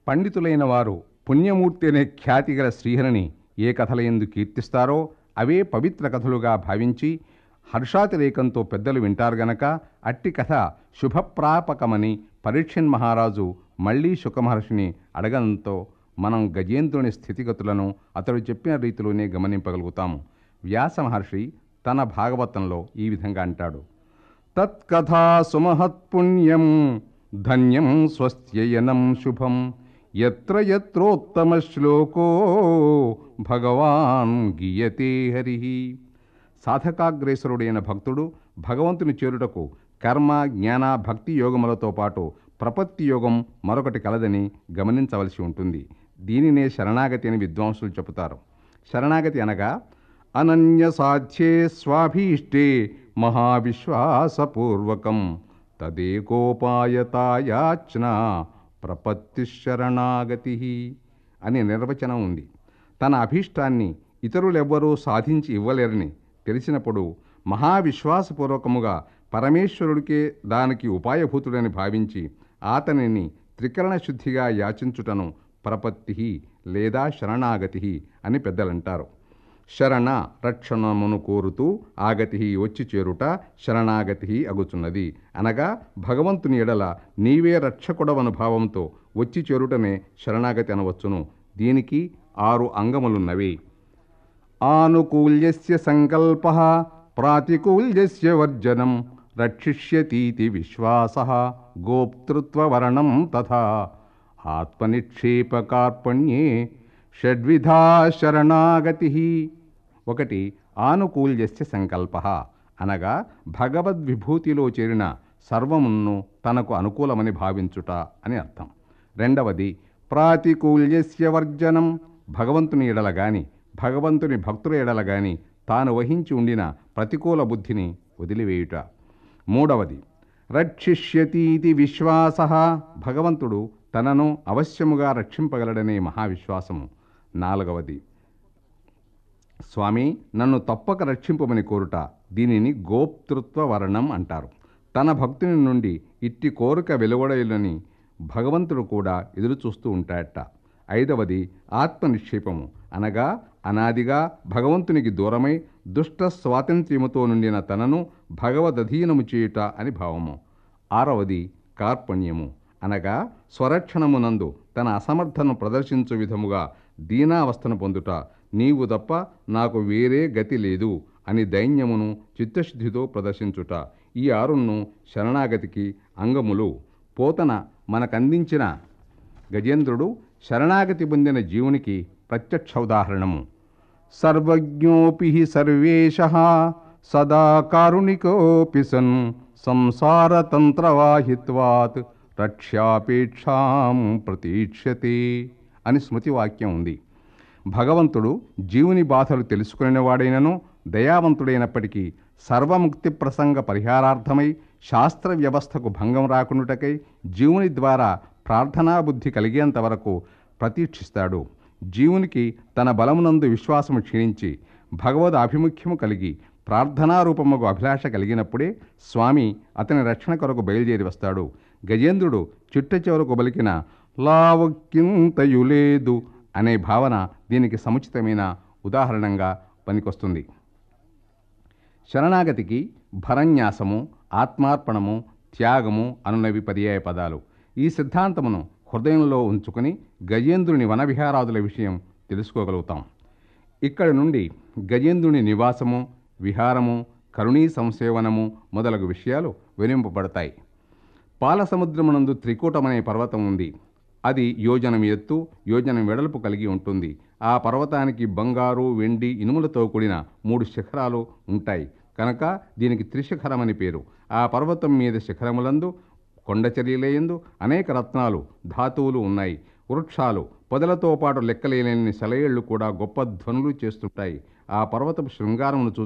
పండితులైన వారు పుణ్యమూర్తి అనే ఖ్యాతి గల శ్రీహరిని ఏ కథలయందు కీర్తిస్తారో అవే పవిత్ర కథలుగా భావించి హర్షాతిరేకంతో పెద్దలు వింటారు గనక అట్టి కథ శుభప్రాపకమని పరీక్షన్ మహారాజు మళ్ళీ శుకమహర్షిని అడగడంతో మనం గజేంద్రుని స్థితిగతులను అతడు చెప్పిన రీతిలోనే గమనింపగలుగుతాము వ్యాస మహర్షి తన భాగవతంలో ఈ విధంగా అంటాడు తత్కథా సుమహత్పుణ్యం ధన్యం స్వస్త్యయనం శుభం ఎత్ర ఎత్రోత్తమ శ్లోకో భగవాన్ గీయతే హరి సాధకాగ్రేసరుడైన భక్తుడు భగవంతుని చేరుటకు కర్మ జ్ఞాన భక్తి యోగములతో పాటు ప్రపత్తి యోగం మరొకటి కలదని గమనించవలసి ఉంటుంది దీనినే శరణాగతి అని విద్వాంసులు చెబుతారు శరణాగతి అనగా అనన్య సాధ్యే స్వాభీష్టే మహావిశ్వాసపూర్వకం తదేకోపాయతాయాచన ప్రపత్తి శరణాగతి అనే నిర్వచనం ఉంది తన అభీష్టాన్ని ఇతరులెవ్వరూ సాధించి ఇవ్వలేరని తెలిసినప్పుడు మహావిశ్వాసపూర్వకముగా పరమేశ్వరుడికే దానికి ఉపాయభూతుడని భావించి అతనిని త్రికరణ శుద్ధిగా యాచించుటను ప్రపత్తి లేదా శరణాగతి అని పెద్దలంటారు శరణ రక్షణమును కోరుతూ ఆగతి వచ్చి చేరుట శరణాగతి అగుచున్నది అనగా భగవంతుని ఎడల నీవే రక్షకుడవను భావంతో వచ్చి చేరుటనే శరణాగతి అనవచ్చును దీనికి ఆరు అంగములున్నవి ఆనుకూల్యస్య సంకల్ప ప్రాతికూల్యస్య వర్జనం రక్షిష్యతీతి విశ్వాస గోప్తృత్వవర్ణం తథా ఆత్మనిక్షేపకార్పణ్యే షడ్విధా శరణాగతి ఒకటి ఆనుకూల్యస్య సంకల్ప అనగా భగవద్విభూతిలో చేరిన సర్వమును తనకు అనుకూలమని భావించుట అని అర్థం రెండవది ప్రాతికూల్యస్య వర్జనం భగవంతుని ఎడల గాని భగవంతుని భక్తుల ఎడల గాని తాను వహించి ఉండిన ప్రతికూల బుద్ధిని వదిలివేయుట మూడవది రక్షిష్యతీతి విశ్వాస భగవంతుడు తనను అవశ్యముగా రక్షింపగలడనే మహావిశ్వాసము నాలుగవది స్వామి నన్ను తప్పక రక్షింపమని కోరుట దీనిని గోప్తృత్వ వర్ణం అంటారు తన భక్తుని నుండి ఇట్టి కోరిక వెలువడలని భగవంతుడు కూడా ఎదురు చూస్తూ ఉంటాడట ఐదవది ఆత్మనిక్షేపము అనగా అనాదిగా భగవంతునికి దూరమై దుష్ట స్వాతంత్ర్యముతో నుండిన తనను భగవదధీనము చేయుట అని భావము ఆరవది కార్పణ్యము అనగా స్వరక్షణమునందు తన అసమర్థను ప్రదర్శించు విధముగా దీనావస్థను పొందుట నీవు తప్ప నాకు వేరే గతి లేదు అని దైన్యమును చిత్తశుద్ధితో ప్రదర్శించుట ఈ ఆరును శరణాగతికి అంగములు పోతన మనకందించిన గజేంద్రుడు శరణాగతి పొందిన జీవునికి ప్రత్యక్ష ఉదాహరణము సర్వజ్ఞోపి హి సర్వేశ సదా కారుణికోపి సన్ సంసారతంత్రవాహిత్వాత్ రక్ష్యాపేక్షాం ప్రతీక్షతే అని స్మృతివాక్యం ఉంది భగవంతుడు జీవుని బాధలు తెలుసుకునేవాడైనను దయావంతుడైనప్పటికీ సర్వముక్తి ప్రసంగ పరిహారార్థమై శాస్త్ర వ్యవస్థకు భంగం రాకుండాటకై జీవుని ద్వారా ప్రార్థనా బుద్ధి కలిగేంత వరకు ప్రతీక్షిస్తాడు జీవునికి తన బలమునందు విశ్వాసము క్షీణించి భగవద్ ఆభిముఖ్యము కలిగి ప్రార్థనారూపముకు అభిలాష కలిగినప్పుడే స్వామి అతని రక్షణ కొరకు బయలుదేరి వస్తాడు గజేంద్రుడు చిట్ట చివరకు బలికిన లావక్కింతయులేదు అనే భావన దీనికి సముచితమైన ఉదాహరణంగా పనికొస్తుంది శరణాగతికి భరన్యాసము ఆత్మార్పణము త్యాగము అనునవి పర్యాయ పదాలు ఈ సిద్ధాంతమును హృదయంలో ఉంచుకుని గజేంద్రుని వనవిహారాదుల విషయం తెలుసుకోగలుగుతాం ఇక్కడి నుండి గజేంద్రుని నివాసము విహారము కరుణీ సంసేవనము మొదలగు విషయాలు వినింపబడతాయి పాలసముద్రమునందు త్రికూటమనే పర్వతం ఉంది అది యోజనం ఎత్తు యోజనం వెడల్పు కలిగి ఉంటుంది ఆ పర్వతానికి బంగారు వెండి ఇనుములతో కూడిన మూడు శిఖరాలు ఉంటాయి కనుక దీనికి త్రిశిఖరమని పేరు ఆ పర్వతం మీద శిఖరములందు కొండచర్యలేయందు అనేక రత్నాలు ధాతువులు ఉన్నాయి వృక్షాలు పొదలతో పాటు లెక్కలేని సెలయేళ్లు కూడా గొప్ప ధ్వనులు చేస్తుంటాయి ఆ పర్వతపు శృంగారమును చూ